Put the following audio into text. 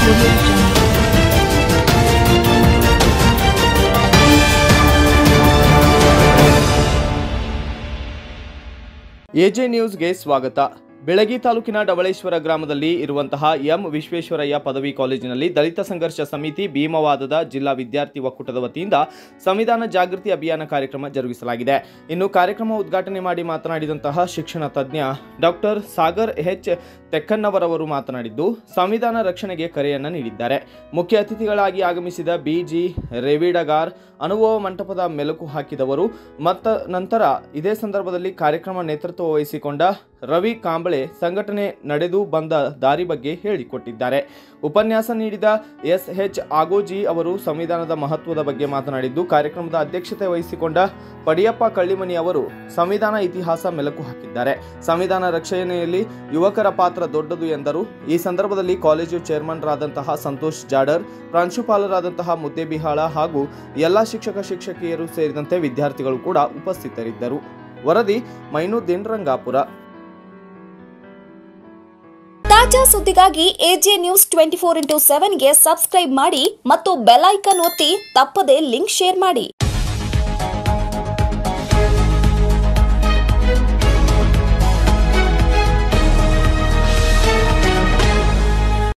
Audio Jungle. AJ ನ್ಯೂಸ್ಗೆ ಸ್ವಾಗತ ಬೆಳಗಿ ತಾಲೂಕಿನ ಡವಳೇಶ್ವರ ಗ್ರಾಮದಲ್ಲಿ ಇರುವಂತಹ ಎಂ ವಿಶ್ವೇಶ್ವರಯ್ಯ ಪದವಿ ಕಾಲೇಜಿನಲ್ಲಿ ದಲಿತ ಸಂಘರ್ಷ ಸಮಿತಿ ಭೀಮವಾದದ ಜಿಲ್ಲಾ ವಿದ್ಯಾರ್ಥಿ ಒಕ್ಕೂಟದ ವತಿಯಿಂದ ಸಂವಿಧಾನ ಜಾಗೃತಿ ಅಭಿಯಾನ ಕಾರ್ಯಕ್ರಮ ಜರುಗಿಸಲಾಗಿದೆ ಇನ್ನು ಕಾರ್ಯಕ್ರಮ ಉದ್ಘಾಟನೆ ಮಾಡಿ ಮಾತನಾಡಿದಂತಹ ಶಿಕ್ಷಣ ತಜ್ಞ ಡಾಕ್ಟರ್ ಸಾಗರ್ ಎಚ್ ತೆಕ್ಕನ್ನವರವರು ಮಾತನಾಡಿದ್ದು ಸಂವಿಧಾನ ರಕ್ಷಣೆಗೆ ಕರೆಯನ್ನ ನೀಡಿದ್ದಾರೆ ಮುಖ್ಯ ಅತಿಥಿಗಳಾಗಿ ಆಗಮಿಸಿದ ಬಿಜಿ ರೇವಿಡಗಾರ್ ಅನುಭವ ಮಂಟಪದ ಮೆಲುಕು ಹಾಕಿದವರು ಮತ್ತ ನಂತರ ಇದೇ ಸಂದರ್ಭದಲ್ಲಿ ಕಾರ್ಯಕ್ರಮ ನೇತೃತ್ವ ವಹಿಸಿಕೊಂಡ ರವಿ ಕಾಂಬಳೆ ಸಂಘಟನೆ ನಡೆದು ಬಂದ ದಾರಿ ಬಗ್ಗೆ ಹೇಳಿಕೊಟ್ಟಿದ್ದಾರೆ ಉಪನ್ಯಾಸ ನೀಡಿದ ಎಸ್ ಎಚ್ ಆಗೋಜಿ ಅವರು ಸಂವಿಧಾನದ ಮಹತ್ವದ ಬಗ್ಗೆ ಮಾತನಾಡಿದ್ದು ಕಾರ್ಯಕ್ರಮದ ಅಧ್ಯಕ್ಷತೆ ವಹಿಸಿಕೊಂಡ ಪಡಿಯಪ್ಪ ಕಳ್ಳಿಮನಿ ಅವರು ಸಂವಿಧಾನ ಇತಿಹಾಸ ಮೆಲುಕು ಹಾಕಿದ್ದಾರೆ ಸಂವಿಧಾನ ರಕ್ಷಣೆಯಲ್ಲಿ ಯುವಕರ ಪಾತ್ರ ದೊಡ್ಡದು ಎಂದರು ಈ ಸಂದರ್ಭದಲ್ಲಿ ಕಾಲೇಜು ಚೇರ್ಮನ್ರಾದಂತಹ ಸಂತೋಷ್ ಜಾಡರ್ ಪ್ರಾಂಶುಪಾಲರಾದಂತಹ ಮುದ್ದೇಬಿಹಾಳ ಹಾಗೂ ಎಲ್ಲ ಶಿಕ್ಷಕ ಶಿಕ್ಷಕಿಯರು ಸೇರಿದಂತೆ ವಿದ್ಯಾರ್ಥಿಗಳು ಕೂಡ ಉಪಸ್ಥಿತರಿದ್ದರು ವರದಿ ಮೈನುದ್ದೀನ್ ರಂಗಾಪುರ ತಾಜಾ ಸುದ್ದಿಗಾಗಿ AJ news twenty four into ಸೆವೆನ್ಗೆ ಸಬ್ಸ್ಕ್ರೈಬ್ ಮಾಡಿ ಮತ್ತು ಬೆಲ್ ಐಕಾನ್ ಒತ್ತಿ ತಪ್ಪದೇ ಲಿಂಕ್ ಶೇರ್ ಮಾಡಿ